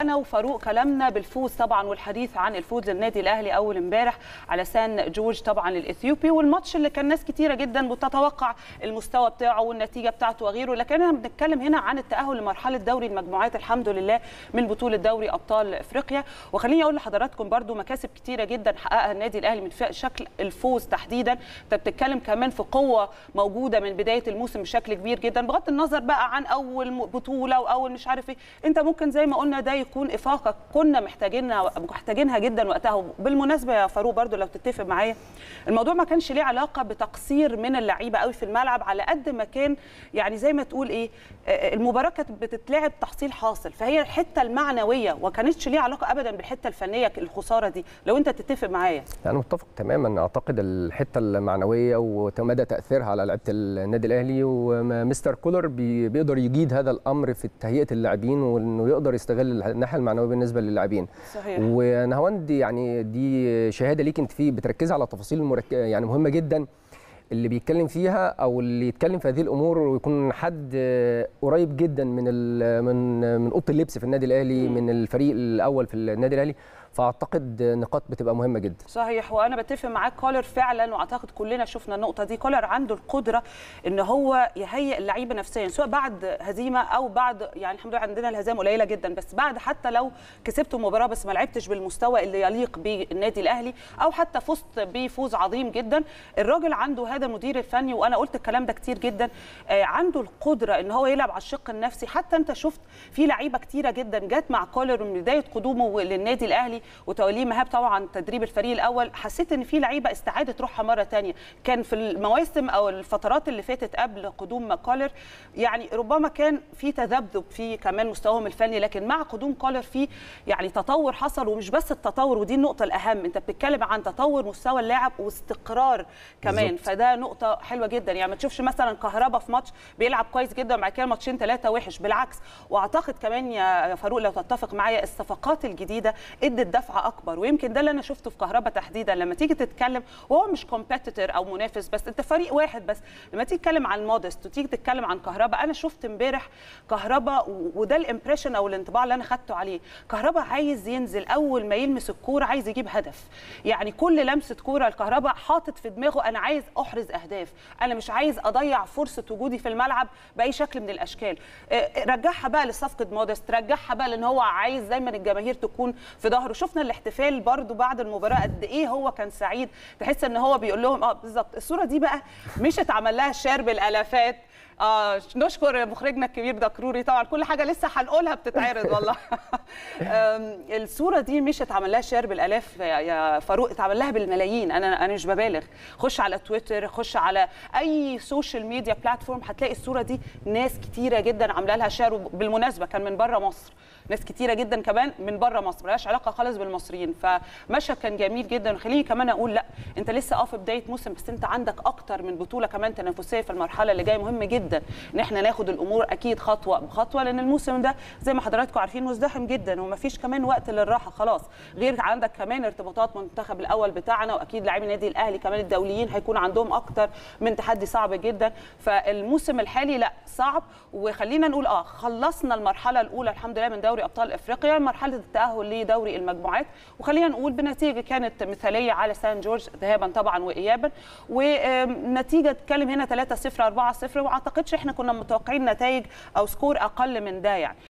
انا وفاروق كلامنا بالفوز طبعا والحديث عن الفوز للنادي الاهلي اول امبارح على سان جورج طبعا الاثيوبي والماتش اللي كان ناس كتيره جدا بتتوقع المستوى بتاعه والنتيجه بتاعته وغيره لكن احنا بنتكلم هنا عن التاهل لمرحله دوري المجموعات الحمد لله من بطوله دوري ابطال افريقيا وخليني اقول لحضراتكم برضو مكاسب كتيره جدا حققها النادي الاهلي من شكل الفوز تحديدا انت بتتكلم كمان في قوه موجوده من بدايه الموسم بشكل كبير جدا بغض النظر بقى عن اول بطوله واول مش عارف ايه انت ممكن زي ما قلنا ده يكون افاقه كنا محتاجينها محتاجينها جدا وقتها بالمناسبه يا فاروق برضو لو تتفق معايا الموضوع ما كانش ليه علاقه بتقصير من اللعيبه قوي في الملعب على قد ما كان يعني زي ما تقول ايه المباراه كانت بتتلعب تحصيل حاصل فهي الحته المعنويه وما كانتش ليها علاقه ابدا بالحته الفنيه الخساره دي لو انت تتفق معايا انا متفق تماما اعتقد الحته المعنويه ومدى تاثيرها على لعيبه النادي الاهلي ومستر كولر بيقدر يجيد هذا الامر في تهيئه اللاعبين وانه يقدر يستغل الناحيه المعنويه بالنسبه للاعبين صحيح ونهاوند يعني دي شهاده ليك انت فيه بتركزي على تفاصيل المرك... يعني مهمه جدا اللي بيتكلم فيها او اللي يتكلم في هذه الامور ويكون حد قريب جدا من من من اوضه اللبس في النادي الاهلي من الفريق الاول في النادي الاهلي فاعتقد نقاط بتبقى مهمه جدا صحيح وانا بتفق معاك كولر فعلا واعتقد كلنا شفنا النقطه دي كولر عنده القدره ان هو يهيئ اللعيبه نفسيا سواء بعد هزيمه او بعد يعني الحمد لله عندنا الهزائم قليله جدا بس بعد حتى لو كسبت مباراه بس ما لعبتش بالمستوى اللي يليق بالنادي الاهلي او حتى فزت بفوز عظيم جدا الراجل عنده هذا المدير الفني وانا قلت الكلام ده كتير جدا عنده القدره ان هو يلعب على الشق النفسي حتى انت شفت في لعيبه كتيره جدا جت مع كولر من بدايه قدومه للنادي الاهلي وتوليه مهاب طبعا تدريب الفريق الاول حسيت ان في لعيبه استعادت روحها مره ثانيه كان في المواسم او الفترات اللي فاتت قبل قدوم كولر يعني ربما كان في تذبذب في كمان مستواهم الفني لكن مع قدوم كولر في يعني تطور حصل ومش بس التطور ودي النقطه الاهم انت بتتكلم عن تطور مستوى اللاعب واستقرار كمان بالزبط. فده نقطه حلوه جدا يعني ما تشوفش مثلا كهربا في ماتش بيلعب كويس جدا وبعد كده ماتشين ثلاثه وحش بالعكس واعتقد كمان يا فاروق لو تتفق معايا الصفقات الجديده ادت دفعه اكبر ويمكن ده اللي انا شفته في كهربا تحديدا لما تيجي تتكلم وهو مش كومبيتيتور او منافس بس انت فريق واحد بس لما تيجي تتكلم عن مودست وتيجي تتكلم عن كهربا انا شفت امبارح كهربا وده الامبريشن او الانطباع اللي انا خدته عليه كهربا عايز ينزل اول ما يلمس الكوره عايز يجيب هدف يعني كل لمسه كوره الكهربا حاطط في دماغه انا عايز احرز اهداف انا مش عايز اضيع فرصه وجودي في الملعب باي شكل من الاشكال رجعها بقى لصفقه مودست رجعها بقى لان هو عايز دايما الجماهير تكون في ظهره شفنا الاحتفال برده بعد المباراه قد ايه هو كان سعيد تحس ان هو بيقول لهم اه بالظبط الصوره دي بقى مش اتعمل لها شير بالالافات آه نشكر مخرجنا الكبير دكروري طبعا كل حاجه لسه هنقولها بتتعرض والله الصوره دي مش اتعمل لها شير بالالاف يا فاروق اتعمل لها بالملايين انا انا مش ببالغ خش على تويتر خش على اي سوشيال ميديا بلاتفورم هتلاقي الصوره دي ناس كتيره جدا عامله لها شير بالمناسبه كان من بره مصر ناس كتيره جدا كمان من بره مصر ملهاش علاقه خالص بالمصريين فمشهد كان جميل جدا وخليني كمان اقول لا انت لسه اه في بدايه موسم بس انت عندك اكتر من بطوله كمان تنافسيه في المرحله اللي جايه مهم جدا ان احنا ناخد الامور اكيد خطوه بخطوه لان الموسم ده زي ما حضراتكم عارفين مزدحم جدا ومفيش كمان وقت للراحه خلاص غير عندك كمان ارتباطات المنتخب الاول بتاعنا واكيد لاعبي النادي الاهلي كمان الدوليين هيكون عندهم اكتر من تحدي صعب جدا فالموسم الحالي لا صعب وخلينا نقول اه خلصنا المرحله الاولى الحمد لله من دوري ابطال افريقيا مرحله التاهل لدوري المجموعات وخلينا نقول بنتيجه كانت مثاليه على سان جورج ذهابا طبعا وايابا ونتيجه تتكلم هنا 3 0 4 0 وما اعتقدش احنا كنا متوقعين نتائج او سكور اقل من ده يعني